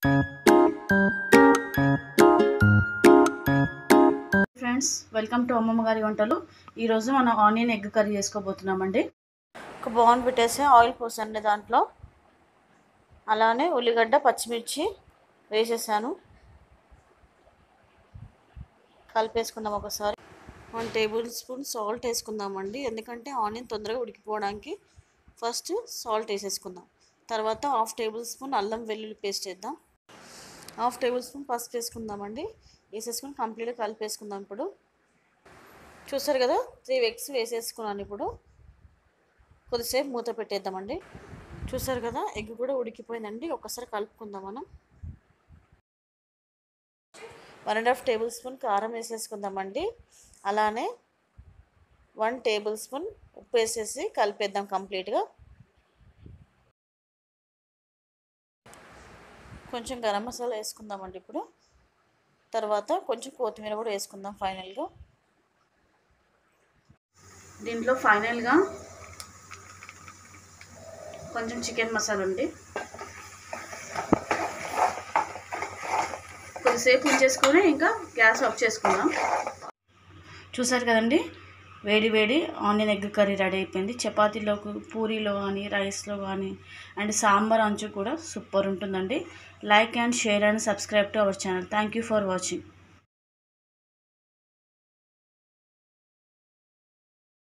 friends welcome to అమ్మమ్మ గారి వంటలు ఈరోజు మనం ఆనియన్ ఎగ్ కర్రీ చేసుకోబోతున్నామండి ఒక బౌన్ పెట్టేసి ఆయిల్ పోసండి దాంట్లో అలానే ఉల్లిగడ్డ పచ్చిమిర్చి వేసేసాను కలిపేసుకుందాం ఒకసారి వన్ టేబుల్ స్పూన్ సాల్ట్ వేసుకుందామండి ఎందుకంటే ఆనియన్ తొందరగా ఉడికిపోవడానికి ఫస్ట్ సాల్ట్ వేసేసుకుందాం తర్వాత హాఫ్ టేబుల్ స్పూన్ అల్లం వెల్లుల్లి పేస్ట్ వేద్దాం హాఫ్ టేబుల్ స్పూన్ పసుపు వేసుకుందామండి వేసేసుకుని కంప్లీట్గా కలిపేసుకుందాం ఇప్పుడు చూసారు కదా త్రీ ఎగ్స్ వేసేసుకున్నాను ఇప్పుడు కొద్దిసేపు మూత పెట్టేద్దామండి చూసారు కదా ఎగ్ కూడా ఉడికిపోయిందండి ఒకసారి కలుపుకుందాం మనం one and half tablespoon కారం వేసేసుకుందామండి అలానే వన్ టేబుల్ స్పూన్ ఉప్పు వేసేసి కలిపేద్దాం కంప్లీట్గా కొంచెం గరం మసాలా వేసుకుందామండి ఇప్పుడు తర్వాత కొంచెం కొత్తిమీర కూడా వేసుకుందాం ఫైనల్గా దీంట్లో ఫైనల్గా కొంచెం చికెన్ మసాలా ఉంది కొద్దిసేపు ఉంచేసుకొని ఇంకా గ్యాస్ ఆఫ్ చేసుకుందాం చూసారు కదండి వేడి వేడి ఆనియన్ ఎగ్ కర్రీ రెడీ అయిపోయింది చపాతీలోకి పూరీలో కానీ రైస్లో కానీ అండ్ సాంబార్ అంచు కూడా సూపర్ ఉంటుందండి like and share and subscribe to our channel thank you for watching